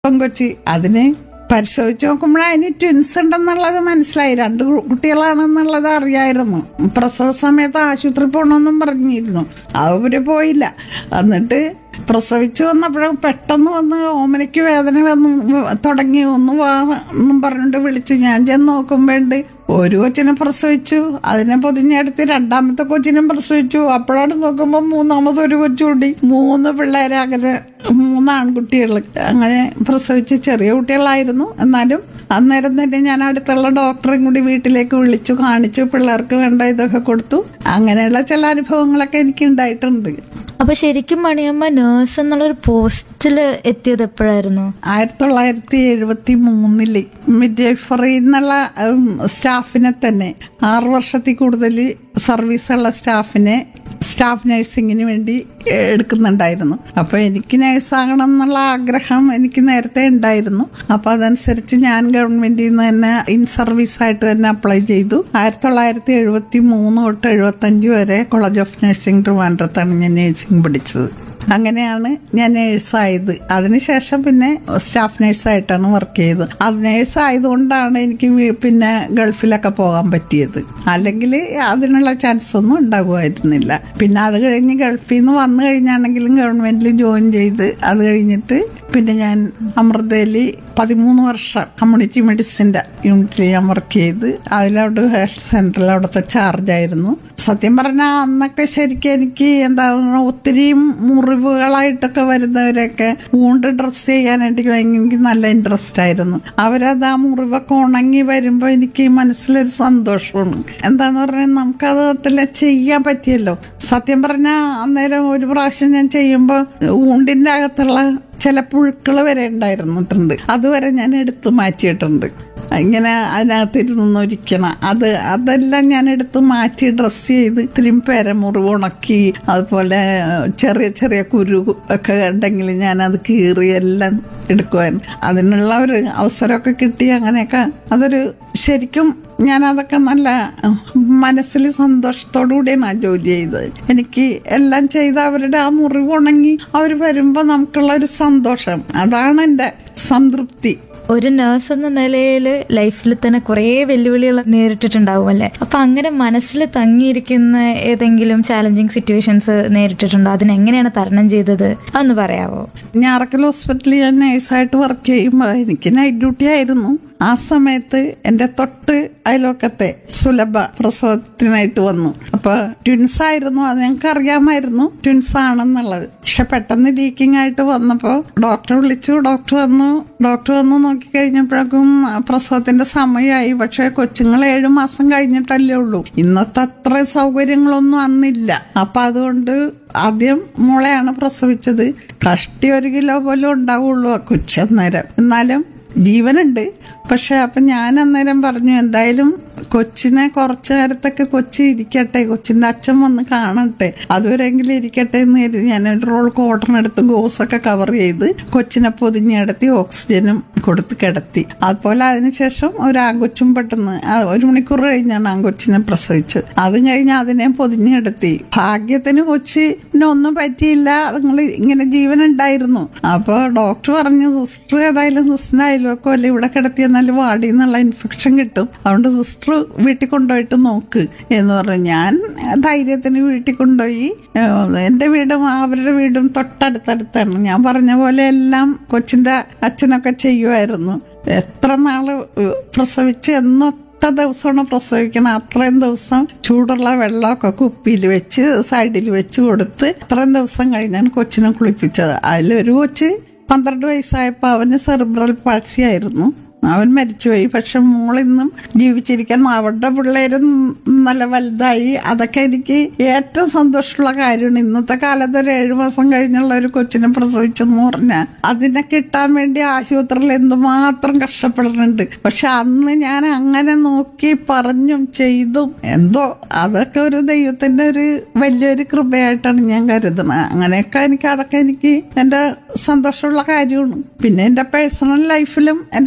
പെങ്കൊച്ചി അതിന് പരിശോധിച്ച് നോക്കുമ്പോഴാണ് അതിന് ട്വിൻസ് ഉണ്ടെന്നുള്ളത് മനസ്സിലായി രണ്ട് കു- കുട്ടികളാണെന്നുള്ളത് അറിയായിരുന്നു പ്രസവ സമയത്ത് ആശുപത്രി പോകണമെന്നും പറഞ്ഞിരുന്നു അവര് പോയില്ല എന്നിട്ട് പ്രസവിച്ചു വന്നപ്പോഴും പെട്ടെന്ന് വന്ന് ഓമനയ്ക്ക് വേദന വന്നു തുടങ്ങി ഒന്ന് വാ എന്നും പറഞ്ഞിട്ട് വിളിച്ചു ഞാൻ ചെന്ന് നോക്കുമ്പോണ്ട് ഒരു കൊച്ചിനെ പ്രസവിച്ചു അതിനെ പൊതിഞ്ഞെടുത്ത് രണ്ടാമത്തെ കൊച്ചിനും പ്രസവിച്ചു അപ്പോഴാണ് നോക്കുമ്പോൾ മൂന്നാമത് ഒരു കൊച്ചുകൂടി മൂന്ന് പിള്ളേരെ അങ്ങനെ മൂന്ന് ആൺകുട്ടികൾ അങ്ങനെ പ്രസവിച്ച് ചെറിയ കുട്ടികളായിരുന്നു എന്നാലും അന്നേരം തന്നെ ഞാൻ അടുത്തുള്ള ഡോക്ടറെയും കൂടി വീട്ടിലേക്ക് വിളിച്ചു കാണിച്ചു പിള്ളേർക്ക് വേണ്ട ഇതൊക്കെ കൊടുത്തു അങ്ങനെയുള്ള ചില അനുഭവങ്ങളൊക്കെ എനിക്ക് ഉണ്ടായിട്ടുണ്ട് അപ്പൊ ശരിക്കും മണിയമ്മ നേഴ്സ് എന്നുള്ളൊരു പോസ്റ്റിൽ എത്തിയത് എപ്പോഴായിരുന്നു ആയിരത്തി തൊള്ളായിരത്തി എഴുപത്തി മൂന്നില് മിഡ്വൈഫറി എന്നുള്ള ഉം, സ്റ്റാഫിനെ തന്നെ ആറ് വർഷത്തിൽ കൂടുതൽ സർവീസുള്ള സ്റ്റാഫിനെ സ്റ്റാഫ് നഴ്സിങ്ങിന് വേണ്ടി എടുക്കുന്നുണ്ടായിരുന്നു അപ്പോൾ എനിക്ക് നഴ്സാകണം എന്നുള്ള ആഗ്രഹം എനിക്ക് നേരത്തെ ഉണ്ടായിരുന്നു അപ്പോൾ അതനുസരിച്ച് ഞാൻ ഗവൺമെന്റിൽ നിന്ന് തന്നെ ഇൻ സർവീസ് ആയിട്ട് തന്നെ അപ്ലൈ ചെയ്തു ആയിരത്തി തൊള്ളായിരത്തി എഴുപത്തി മൂന്ന് തൊട്ട് എഴുപത്തി അഞ്ച് വരെ കോളേജ് ഓഫ് നഴ്സിംഗ് ട്രിവാൻഡ്രത്താണ് ഞാൻ നഴ്സിംഗ് പഠിച്ചത് അങ്ങനെയാണ് ഞാൻ നേഴ്സായത് അതിനുശേഷം പിന്നെ സ്റ്റാഫ് നേഴ്സായിട്ടാണ് വർക്ക് ചെയ്തത് അത് നേഴ്സായതുകൊണ്ടാണ് എനിക്ക് വീ- പിന്നെ ഗൾഫിലൊക്കെ പോകാൻ പറ്റിയത് അല്ലെങ്കിൽ അതിനുള്ള ചാൻസ് ഒന്നും ഉണ്ടാകുമായിരുന്നില്ല പിന്നെ അത് കഴിഞ്ഞ് ഗൾഫിൽ നിന്ന് വന്നു കഴിഞ്ഞാണെങ്കിലും ഗവൺമെന്റിൽ ജോയിൻ ചെയ്ത് അത് കഴിഞ്ഞിട്ട് പിന്നെ ഞാൻ അമൃതയിൽ പതിമൂന്ന് വർഷം കമ്മ്യൂണിറ്റി മെഡിസിൻ്റെ യൂണിറ്റിൽ ഞാൻ വർക്ക് ചെയ്ത് അതിലവിടെ ഹെൽത്ത് സെൻറ്ററിൽ അവിടുത്തെ ചാർജായിരുന്നു സത്യം പറഞ്ഞാൽ അന്നൊക്കെ ശരിക്കും എനിക്ക് എന്താ പറയുക ഒത്തിരി മുറിവുകളായിട്ടൊക്കെ വരുന്നവരെയൊക്കെ ഊണ്ട് ഡ്രസ് ചെയ്യാനായിട്ട് എനിക്ക് നല്ല ഇൻട്രസ്റ്റ് ആയിരുന്നു അവരത് ആ മുറിവൊക്കെ ഉണങ്ങി വരുമ്പോൾ എനിക്ക് മനസ്സിലൊരു സന്തോഷമാണ് എന്താന്ന് പറഞ്ഞാൽ നമുക്കത് അതിൽ ചെയ്യാൻ പറ്റിയല്ലോ സത്യം പറഞ്ഞാൽ അന്നേരം ഒരു പ്രാവശ്യം ഞാൻ ചെയ്യുമ്പോൾ ഊണ്ടിൻ്റെ അകത്തുള്ള ചില പുഴുക്കൾ വരെ ഉണ്ടായിരുന്നിട്ടുണ്ട് അതുവരെ ഞാൻ എടുത്തു മാറ്റിയിട്ടുണ്ട് ഇങ്ങനെ അതിനകത്തിരുന്ന് ഒരിക്കണം അത് അതെല്ലാം ഞാൻ എടുത്ത് മാറ്റി ഡ്രസ്സ് ചെയ്ത് ഇത്രയും പേരമുറിവ് ഉണക്കി അതുപോലെ ചെറിയ ചെറിയ കുരു ഒക്കെ ഉണ്ടെങ്കിൽ ഞാനത് കീറി എല്ലാം എടുക്കുമായിരുന്നു അതിനുള്ള ഒരു അവസരമൊക്കെ കിട്ടി അങ്ങനെയൊക്കെ അതൊരു ശരിക്കും ഞാൻ അതൊക്കെ നല്ല മനസ്സിൽ സന്തോഷത്തോടു കൂടിയാണ് ആ ജോലി ചെയ്തത് എനിക്ക് എല്ലാം ചെയ്ത് അവരുടെ ആ മുറിവ് ഉണങ്ങി അവർ വരുമ്പോൾ നമുക്കുള്ള ഒരു സന്തോഷം അതാണ് എൻ്റെ സംതൃപ്തി ഒരു നേഴ്സ് എന്ന നിലയിൽ ലൈഫിൽ തന്നെ കുറേ വെല്ലുവിളികൾ നേരിട്ടിട്ടുണ്ടാവും അല്ലേ അപ്പൊ അങ്ങനെ മനസ്സിൽ തങ്ങിയിരിക്കുന്ന ഏതെങ്കിലും ചാലഞ്ചിങ് സിറ്റുവേഷൻസ് നേരിട്ടിട്ടുണ്ടോ അതിനെങ്ങനെയാണ് തരണം ചെയ്തത് അതൊന്ന് പറയാവോ ഞാറക്കൽ ഹോസ്പിറ്റലിൽ ഞാൻ നേഴ്സായിട്ട് വർക്ക് ചെയ്യുമ്പോൾ എനിക്ക് നൈറ്റ് ഡ്യൂട്ടി ആയിരുന്നു ആ സമയത്ത് എൻ്റെ തൊട്ട് അയലോക്കത്തെ സുലഭ പ്രസവത്തിനായിട്ട് വന്നു അപ്പോൾ ട്വിൻസ് ആയിരുന്നു അത് ഞങ്ങൾക്ക് അറിയാമായിരുന്നു ട്വിൻസ് ആണെന്നുള്ളത് പക്ഷെ പെട്ടെന്ന് ലീക്കിംഗ് ആയിട്ട് വന്നപ്പോൾ ഡോക്ടർ വിളിച്ചു ഡോക്ടർ വന്നു ഡോക്ടർ വന്ന് നോക്കിക്കഴിഞ്ഞപ്പോഴേക്കും പ്രസവത്തിന്റെ സമയമായി പക്ഷെ കൊച്ചുങ്ങൾ ഏഴു മാസം കഴിഞ്ഞിട്ടല്ലേ ഉള്ളൂ ഇന്നത്തെ അത്ര സൗകര്യങ്ങളൊന്നും അന്നില്ല അപ്പൊ അതുകൊണ്ട് ആദ്യം മോളെയാണ് പ്രസവിച്ചത് കഷ്ടി ഒരു കിലോ പോലും ഉണ്ടാവുള്ളൂ ആ കൊച്ചന്നേരം എന്നാലും ജീവനുണ്ട് പക്ഷെ അപ്പം ഞാൻ അന്നേരം പറഞ്ഞു എന്തായാലും കൊച്ചിനെ കുറച്ചു നേരത്തൊക്കെ കൊച്ചി ഇരിക്കട്ടെ കൊച്ചിൻ്റെ അച്ഛൻ വന്ന് കാണട്ടെ അതുവരെങ്കിലും ഇരിക്കട്ടെ എന്ന് കരുതി ഞാൻ ഒരു റോൾ കോട്ടൺ എടുത്ത് ഗോസൊക്കെ കവർ ചെയ്ത് കൊച്ചിനെ പൊതിഞ്ഞെടുത്തി ഓക്സിജനും കൊടുത്ത് കിടത്തി അതുപോലെ അതിനുശേഷം ഒരു ആങ്കൊച്ചും പെട്ടെന്ന് ആ, ഒരു മണിക്കൂർ കഴിഞ്ഞാണ് ആങ്കൊച്ചിനെ പ്രസവിച്ചത് അത് കഴിഞ്ഞ് അതിനെ പൊതിഞ്ഞെടുത്തി ഭാഗ്യത്തിന് കൊച്ചിനൊന്നും പറ്റിയില്ല നിങ്ങൾ ഇങ്ങനെ ജീവനുണ്ടായിരുന്നു അപ്പോൾ ഡോക്ടർ പറഞ്ഞു സിസ്റ്റർ ഏതായാലും സിസ്റ്ററിന്റെ അയൽവക്കോ അല്ലെ ഇവിടെ കിടത്തി എന്നാലും വാടി എന്നുള്ള ഇൻഫെക്ഷൻ കിട്ടും അതുകൊണ്ട് സിസ്റ്റർ വീട്ടിൽ കൊണ്ടുപോയിട്ട് നോക്ക് എന്ന് പറഞ്ഞു ഞാൻ ധൈര്യത്തിന് വീട്ടിൽ കൊണ്ടുപോയി ഏഹ്, എൻ്റെ വീടും അവരുടെ വീടും തൊട്ടടുത്തടുത്താണ് ഞാൻ പറഞ്ഞ പോലെ എല്ലാം കൊച്ചിൻ്റെ അച്ഛനൊക്കെ ചെയ്യുമായിരുന്നു എത്ര നാള് ഏഹ്, പ്രസവിച്ച് എന്ന് എത്ര ദിവസമാണ് പ്രസവിക്കണം അത്രയും ദിവസം ചൂടുള്ള വെള്ളമൊക്കെ കുപ്പിയിൽ വെച്ച് സൈഡിൽ വെച്ച് കൊടുത്ത് അത്രയും ദിവസം കഴിഞ്ഞാണ് കൊച്ചിനെ കുളിപ്പിച്ചത് അതിലൊരു കൊച്ച് പന്ത്രണ്ട് വയസ്സായപ്പോൾ അവന് സെറിബ്രൽ പാൾസി ആയിരുന്നു അവൻ മരിച്ചുപോയി പക്ഷെ മോളിന്നും ജീവിച്ചിരിക്കാൻ അവരുടെ പിള്ളേരും നല്ല വലുതായി അതൊക്കെ എനിക്ക് ഏറ്റവും സന്തോഷമുള്ള കാര്യമാണ് ഇന്നത്തെ കാലത്ത് ഒരു ഏഴു മാസം കഴിഞ്ഞുള്ള ഒരു കൊച്ചിനെ പ്രസവിച്ചെന്ന് പറഞ്ഞാൽ അതിനെ കിട്ടാൻ വേണ്ടി ആശുപത്രിയിൽ എന്തുമാത്രം കഷ്ടപ്പെടുന്നുണ്ട് പക്ഷെ അന്ന് ഞാൻ അങ്ങനെ നോക്കി പറഞ്ഞും ചെയ്തും എന്തോ അതൊക്കെ ഒരു ദൈവത്തിന്റെ ഒരു വലിയൊരു കൃപയായിട്ടാണ് ഞാൻ കരുതുന്നത് അങ്ങനെയൊക്കെ എനിക്ക് അതൊക്കെ എനിക്ക് എൻ്റെ സന്തോഷമുള്ള കാര്യമാണ് പിന്നെ എൻ്റെ പേഴ്സണൽ ലൈഫിലും എൻ്റെ പേരക്കുട്ടി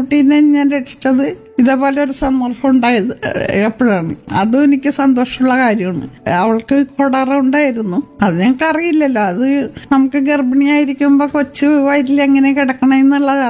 കുട്ടീനെ ഞാൻ രക്ഷിച്ചത് ഇതേപോലെ ഒരു സന്ദർഭം ഉണ്ടായത് എപ്പോഴാണ് അതും എനിക്ക് സന്തോഷമുള്ള കാര്യമാണ് അവൾക്ക് കൊടറ ഉണ്ടായിരുന്നു അത് ഞങ്ങൾക്ക് അറിയില്ലല്ലോ അത് നമുക്ക് ഗർഭിണിയായിരിക്കുമ്പോ കൊച്ചു വയറ്റിൽ എങ്ങനെ കിടക്കണമെന്നുള്ള